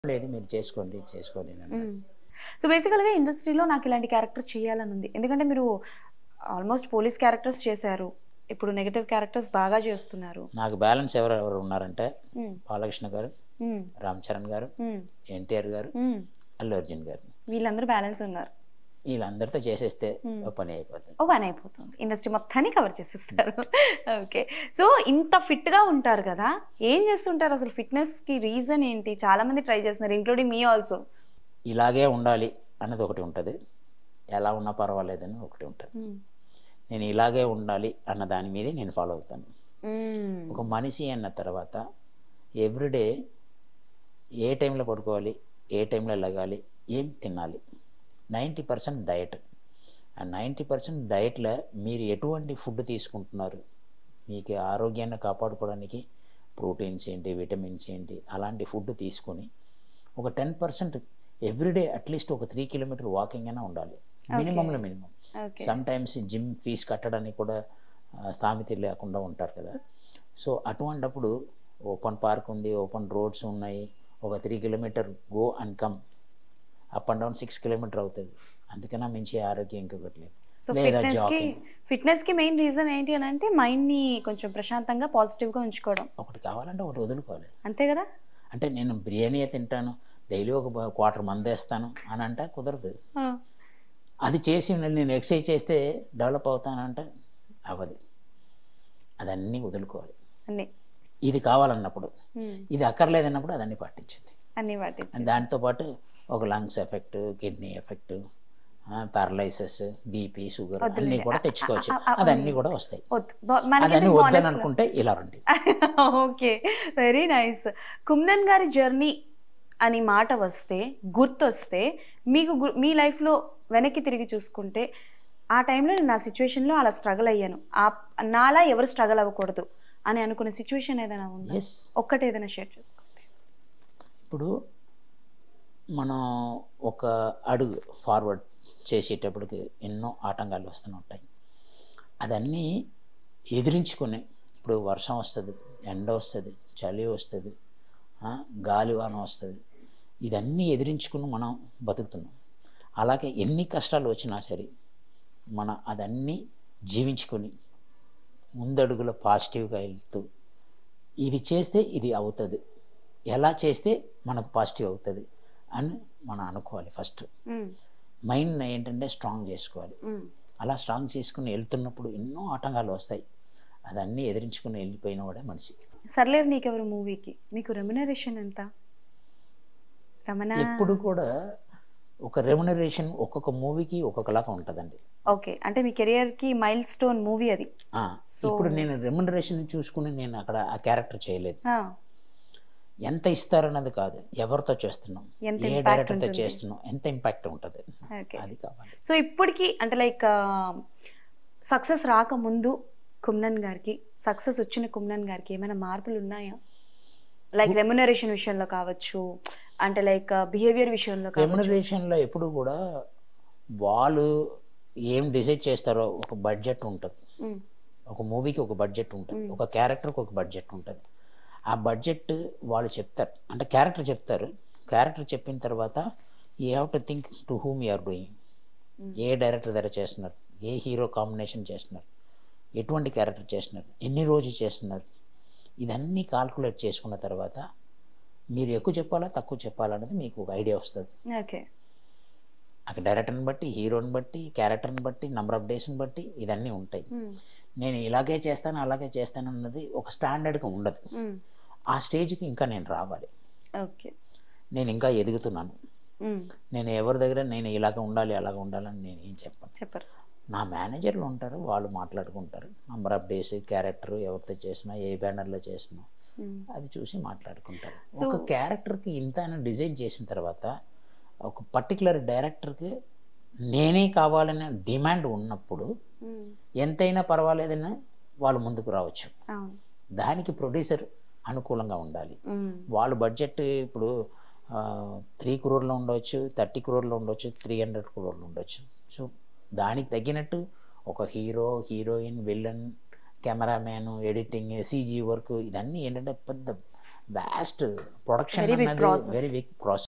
లేదు మీరు చేసుకోండి చేసుకోండి అని అన్నారు. సో బేసికల్గా ఇండస్ట్రీలో నాకు ఇలాంటి క్యారెక్టర్ చేయాలని ఉంది ఎందుకంటే మీరు ఆల్మోస్ట్ పోలీస్ క్యారెక్టర్స్ చేశారు ఇప్పుడు నెగటివ్ క్యారెక్టర్స్ బాగా చేస్తున్నారు నాకు బ్యాలెన్స్ ఎవరు ఎవరు ఉన్నారంటే మ్మ్. బాలకృష్ణ గారు మ్మ్. రామ్ చరణ్ గారు మ్మ్. ఎన్టీఆర్ గారు మ్మ్. అల్లు అర్జున్ గారు వీళ్ళందరూ బ్యాలెన్స్ ఉన్నారు వీళ్ళందరితో చేసేస్తే ఓ పని అయిపోతుంది ఓ పని అయిపోతుంది ఇండస్ట్రీ మొత్తాన్ని కవర్ చేసేస్తారు ఓకే సో ఇంత fit గా ఉంటారు కదా ఏం చేస్తుంటారు అసలు fitness కి రీజన్ ఏంటి చాలా మంది ట్రై చేస్తున్నారు ఇంక్లూడింగ్ మీ ఆల్సో ఇలాగే ఉండాలి అన్నది ఒకటి ఉంటుంది ఎలా ఉన్నా పర్వాలేదని ఒకటి ఉంటుంది నేను ఇలాగే ఉండాలి అన్న దాని మీదే నేను ఫాలో అవుతాను ఒక మనిషి అన్న తర్వాత ఎవ్రీడే ఏ టైంలో పడుకోవాలి ఏ టైంలో లగాలి ఏం తినాలి నైంటీ పర్సెంట్ డయట్ ఆ నైంటీ పర్సెంట్ డయట్లో మీరు ఎటువంటి ఫుడ్ తీసుకుంటున్నారు మీకు ఆరోగ్యాన్ని కాపాడుకోవడానికి ప్రోటీన్స్ ఏంటి విటమిన్స్ ఏంటి అలాంటి ఫుడ్ తీసుకొని ఒక టెన్ పర్సెంట్ ఎవ్రీడే అట్లీస్ట్ ఒక త్రీ కిలోమీటర్ వాకింగ్ అయినా ఉండాలి మినిమంలో minimum okay some times gym fees కట్టడానికి కూడా ఆ, స్థామితి లేకుండా ఉంటారు కదా సో అటువంటప్పుడు ఓపెన్ పార్క్ ఉంది ఓపెన్ రోడ్స్ ఉన్నాయి ఒక three kilometre go and come up and down six kilometre అవుతుంది అందుకన్నా మించి ఆరోగ్యం ఇంకొకటి లేదు సో లేదా ఫిట్నెస్ కి జాగింగ్ ఫిట్నెస్ కి మెయిన్ రీజన్ ఏంటి అని అంటే మైండ్ ని కొంచెం ప్రశాంతంగా పాజిటివ్ గా ఉంచుకోవడం ఒకటి కావాలంటే ఒకటి వదులుకోవాలి అంతే కదా అంటే నేను బిర్యానీ తింటాను డైలీ ఒక క్వార్టర్ మంది వేస్తాను అని అంటే కుదరదు ఆ, అది చేసి నేను ఎక్సర్సైజ్ చేస్తే డెవలప్ అవుతానంటే అవ్వదు అదన్నీ వదులుకోవాలి అన్ని ఇది కావాలన్నప్పుడు ఉమ్, ఇది అక్కర్లేదన్నప్పుడు అదన్నీ పాటించండి అన్ని వాటి దాంతోపాటు ఒక lungs effect kidney effect paralysis BP sugar అన్నీ కూడా తెచ్చుకోవచ్చు అదన్నీ కూడా వస్తాయి వద్దు బా- మనకి అదన్నీ ఎందుకు వద్దని honest- అనుకుంటే ఇలా రండి ఓకే వెరీ నైస్ కుమ్నన్ గారి జర్నీ అని మాట వస్తే గుర్తొస్తే మీకు గు- మీ లైఫ్లో వెనక్కి తిరిగి చూసుకుంటే ఆ టైంలో నేను నా సిచ్యువేషన్లో అలా స్ట్రగుల్ అయ్యాను ఆ నాలా ఎవరు స్ట్రగుల్ అవ్వకూడదు అని అనుకునే సిచ్యువేషన్ ఏదైనా ఉందా ఎస్ ఒక్కటి ఏదైనా షేర్ చేసుకోండి ఇప్పుడు మనం ఒక అడుగు ఫార్వర్డ్ చేసేటప్పటికి ఎన్నో ఆటంకాలు వస్తూనే ఉంటాయి అదన్నీ ఎదిరించుకుని ఇప్పుడు వర్షం వస్తుంది ఎండ వస్తుంది చలి వస్తుంది ఆ, గాలివాన వస్తుంది ఇదన్నీ ఎదిరించుకుని మనం బతుకుతున్నాం అలాగే ఎన్ని కష్టాలు వచ్చినా సరే మన అదన్నీ జీవించుకొని ముందడుగులో పాజిటివ్గా వెళ్తూ ఇది చేస్తే ఇది అవుతుంది ఎలా చేస్తే మనకు పాజిటివ్ అవుతుంది అని మనం అనుకోవాలి ఫస్ట్ ఉమ్, మైండ్ ఏంటంటే స్ట్రాంగ్ చేసుకోవాలి ఉమ్, అలా స్ట్రాంగ్ చేసుకుని వెళ్తున్నప్పుడు ఎన్నో ఆటంకాలు వస్తాయి అదన్నీ ఎదిరించుకుని వెళ్ళిపోయిన వాడే మనిషి సర్లేరు నీకెవరు మూవీకి మీకు రెమ్యునరేషన్ ఎంత రమణ ఎప్పుడు కూడా ఒక రెమ్యునరేషన్ ఒక్కొక్క మూవీకి ఒక్కొక్కలాగా ఉంటుందండి ఓకే అంటే మీ కెరియర్ కి మైల్ స్టోన్ మూవీ అది ఆ, ఇప్పుడు నేను రెమ్యునరేషన్ చూసుకుని నేను అక్కడ ఆ క్యారెక్టర్ చేయలేదు ఆ, ఎంత ఇస్తారన్నది కాదు ఎవరితో చేస్తున్నాం ఎంత ఏ impact డైరెక్టర్తో ఉంటుంది. చేస్తున్నాం ఎంత ఇంపాక్ట్ ఉంటుంది ఓకే అది కావాలి సో ఇప్పటికి అంటే లైక్ సక్సెస్ రాకముందు కుమ్నన్ గారికి సక్సెస్ వచ్చిన కుమ్నన్ గారికి ఏమైనా మార్పులు ఉన్నాయా లైక్ రెమ్యునరేషన్ విషయంలో కావచ్చు అంటే లైక్ బిహేవియర్ విషయంలో కావచ్చు రెమ్యునరేషన్లో ఎప్పుడు కూడా వాళ్ళు ఏం డిసైడ్ చేస్తారో ఒక బడ్జెట్ ఉంటుంది ఉమ్, ఒక మూవీకి ఒక బడ్జెట్ ఉంటుంది ఒక క్యారెక్టర్కి ఒక బడ్జెట్ ఉంటుంది ఆ బడ్జెట్ వాళ్ళు చెప్తారు అంటే క్యారెక్టర్ చెప్తారు క్యారెక్టర్ చెప్పిన తర్వాత you have to think to whom you're doing ఏ డైరెక్టర్ దగ్గర చేస్తున్నారు ఏ హీరో కాంబినేషన్ చేస్తున్నారు ఎటువంటి క్యారెక్టర్ చేస్తున్నారు ఎన్ని రోజులు చేస్తున్నారు ఇదన్నీ కాల్కులేట్ చేసుకున్న తర్వాత మీరు ఎక్కువ చెప్పాలా తక్కువ చెప్పాలా అనేది మీకు ఒక ఐడియా వస్తుంది ఓకే అక్కడ డైరెక్టర్ని బట్టి హీరోని బట్టి క్యారెక్టర్ని బట్టి నెంబర్ ఆఫ్ డేస్ని బట్టి ఇదన్నీ ఉంటాయి ఉమ్, నేను ఇలాగే చేస్తాను అలాగే చేస్తాను అన్నది ఒక స్టాండర్డ్గా ఉండదు ఉమ్, ఆ స్టేజ్కి ఇంకా నేను రావాలి ఓకే నేను ఇంకా ఎదుగుతున్నాను ఉమ్, నేను ఎవరి దగ్గర నేను ఇలాగ ఉండాలి అలాగ ఉండాలని నేను ఏం చెప్పను చెప్పరు నా మేనేజర్లు ఉంటారు వాళ్ళు మాట్లాడుకుంటారు నంబర్ ఆఫ్ డేస్ క్యారెక్టర్ ఎవరితో చేసినా ఏ బ్యానర్లో చేసినా ఉమ్, అది చూసి మాట్లాడుకుంటారు So- ఒక క్యారెక్టర్కి ఇంత అని డిజైన్ చేసిన తర్వాత ఒక పర్టికులర్ డైరెక్టర్కి నేనే కావాలనే డిమాండ్ ఉన్నప్పుడు ఉమ్, ఎంతైనా పర్వాలేదని వాళ్ళు ముందుకు రావచ్చు అవును దానికి ప్రొడ్యూసర్ అనుకూలంగా ఉండాలి ఉమ్, వాళ్ళ బడ్జెట్ ఇప్పుడు త్రీ క్రోర్లో ఉండవచ్చు థర్టీ క్రోర్లో ఉండవచ్చు త్రీ హండ్రెడ్ క్రోర్లో ఉండొచ్చు సో దానికి తగ్గినట్టు ఒక hero heroine villain cameraman editing CG work ఇదన్నీ ఏంటంటే పెద్ద వ్యాస్ట్ ప్రొడక్షన్ Very big అన్నది process. Very big process